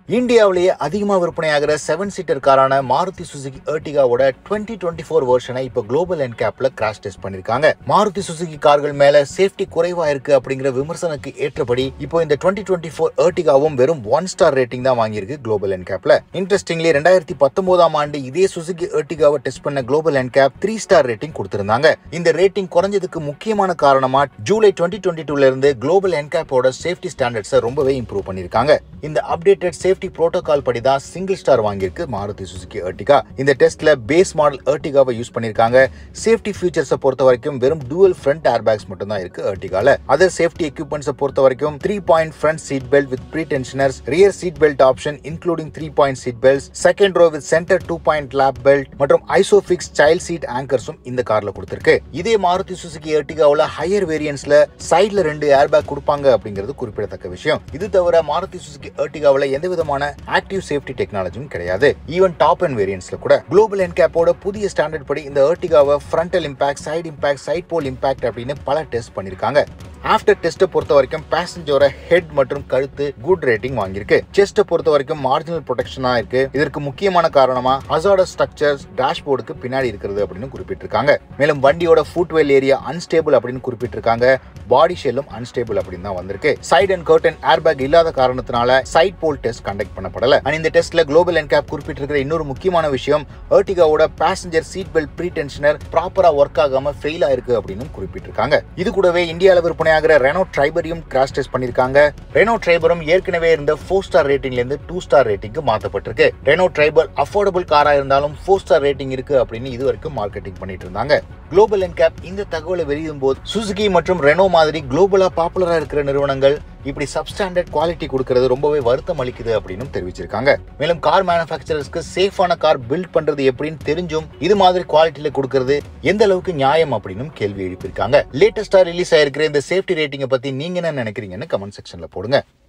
இந்தியாவிலேயே அதிகமாக விற்பனையாகிற செவன் சீட்டர் காரான மாருதி சுசுகி எர்டிகாவோட டுவெண்ட்டி டுவெண்ட்டி ஃபோர் வெர்ஷனை இப்போ குளோபல் என் கேப்ல கிராஷ் டெஸ்ட் பண்ணிருக்காங்க மாருதி சுசுகி கார்கள் மேல சேஃப்டி குறைவா இருக்கு அப்படிங்கிற விமர்சனக்கு ஏற்றபடி இப்போ இந்த டுவெண்ட்டி டுவெண்ட்டி ஃபோர் எர்டிகாவும் வெறும் ஒன் ஸ்டார் ரேட்டிங் தான் வாங்கியிருக்கு குளோபல் என் கேப்ல இன்ட்ரெஸ்டிங்லி ரெண்டாயிரத்தி பத்தொன்பதாம் ஆண்டு இதே சுசுகி எர்டிகாவை டெஸ்ட் பண்ண global N cap three star rating கொடுத்திருந்தாங்க இந்த ரேட்டிங் குறைஞ்சதுக்கு முக்கியமான காரணமா ஜூலை டுவெண்ட்டி டுவெண்ட்டி டூல இருந்து குளோபல் என் கேப்போட சேஃப்டி ஸ்டாண்டர்ட்ஸை ரொம்பவே இம்ப்ரூவ் பண்ணிருக்காங்க இந்த அப்டேட்டட் சேஃப்டி புரோட்டோகால் படி தான் சிங்கிள் ஸ்டார் வாங்கியிருக்கு மாருதி சுசுகி எர்டிகா இந்த டெஸ்ட்ல பேஸ் மாடல் எர்டிகாவை யூஸ் பண்ணிருக்காங்க சேஃப்டி ஃபீச்சர்ஸை பொறுத்த வரைக்கும் வெறும் டூவல் ஃப்ரண்ட் ஏர் பேக்ஸ் மட்டும் தான் இருக்கு எர்டிகால அதர் சேஃப்டி எக்யூப்மெண்ட்ஸை பொறுத்த வரைக்கும் three point front seat belt with pre tensioners rear seat belt option including three point seat belt second row with center two point lap belt மற்றும் ISOFIX child seat ஆங்கர்ஸும் இந்த கார்ல கொடுத்திருக்கு இதே மாருதி சுசுகி எர்டிகாவில் ஹையர் வேரியன்ஸ்ல சைட்ல ரெண்டு ஏர் பேக் கொடுப்பாங்க அப்படிங்கிறது குறிப்பிடத்தக்க விஷயம் இது தவிர மாருதி சுசுகி எர்டிகாவில் எந்த விதமான ஆக்டிவ் சேஃப்டி டெக்னாலஜியும் கிடையாது ஈவன் டாப் அண்ட் வேரியன்ஸ்ல கூட குளோபல் என்கேப்போட புதிய ஸ்டாண்டர்ட் படி இந்த எர்டிகாவை frontal impact side impact side pole impact அப்படின்னு பல டெஸ்ட் பண்ணிருக்காங்க ஆஃப்டர் டெஸ்ட்டை பொறுத்த வரைக்கும் பேசஞ்சரோட ஹெட் மற்றும் கழுத்து குட் ரேட்டிங் வாங்கியிருக்கு செஸ்ட்டை பொறுத்த வரைக்கும் மார்ஜினல் ப்ரொடெக்ஷனா இருக்கு இதற்கு முக்கியமான காரணமா ஹசார்ட ஸ்ட்ரக்சர்ஸ் டேஷ்போர்டுக்கு பின்னாடி இருக்கிறது அப்படின்னு குறிப்பிட்டிருக்காங்க மேலும் வண்டியோட ஃபுட்வெல் ஏரியா அன்ஸ்டேபிள் அப்படின்னு குறிப்பிட்டிருக்காங்க பாடி ஷெல்லும் அன்ஸ்டேபிள் அப்படின்னு தான் வந்திருக்கு side and curtain air bag இல்லாத காரணத்தினால சைட் போல் டெஸ்ட் கண்டக்ட் பண்ணப்படல அண்ட் இந்த டெஸ்ட்ல குளோபல் என்கேப் குறிப்பிட்டிருக்கிற இன்னொரு முக்கியமான விஷயம் எர்டிகாவோட passenger seat belt pre tensioner ப்ராப்பரா ஒர்க் ஆகாம ஃபெயில் ஆயிருக்கு அப்படின்னு குறிப்பிட்டிருக்காங்க இது கூடவே இந்தியாவில் விற்பனையாகிற ரெனோ ட்ரைபரையும் கிராஷ் டெஸ்ட் பண்ணிருக்காங்க ரெனோ ட்ரைபரும் ஏற்கனவே இருந்த ஃபோர் ஸ்டார் ரேட்டிங்ல இருந்து டூ ஸ்டார் ரேட்டிங்க்கு மாத்தப்பட்டிருக்கு ரெனோ ட்ரைபர் அஃபோர்டபுள் காரா இருந்தாலும் ஃபோர் ஸ்டார் ரேட்டிங் இருக்கு அப்படின்னு இது வரைக்கும் மார்க்கெட்டிங் பண்ணிட்டு இருந்தாங்க குளோபல் என்கேப் இந்த தகவலை வெளியிடும் போது சுசுகி மற்றும் ரெனோ மாதிரி குளோபலா பாப்புலரா இருக்கிற நிறுவனங்கள் இப்படி சப்ஸ்டாண்டர்ட் குவாலிட்டி கொடுக்கறது ரொம்பவே வருத்தம் அளிக்குது அப்படின்னு தெரிவிச்சிருக்காங்க மேலும் கார் மேனுஃபேக்சரர்ஸ்க்கு சேஃபான கார் பில்ட் பண்றது எப்படின்னு தெரிஞ்சும் இது மாதிரி குவாலிட்டியில கொடுக்கறது எந்த அளவுக்கு நியாயம் அப்படின்னு கேள்வி எழுப்பியிருக்காங்க லேட்டஸ்டா ரிலீஸ் ஆயிருக்கிற இந்த சேஃப்டி ரேட்டிங்கை பத்தி நீங்க என்ன நினைக்கிறீங்கன்னு கமெண்ட் செக்ஷன்ல போடுங்க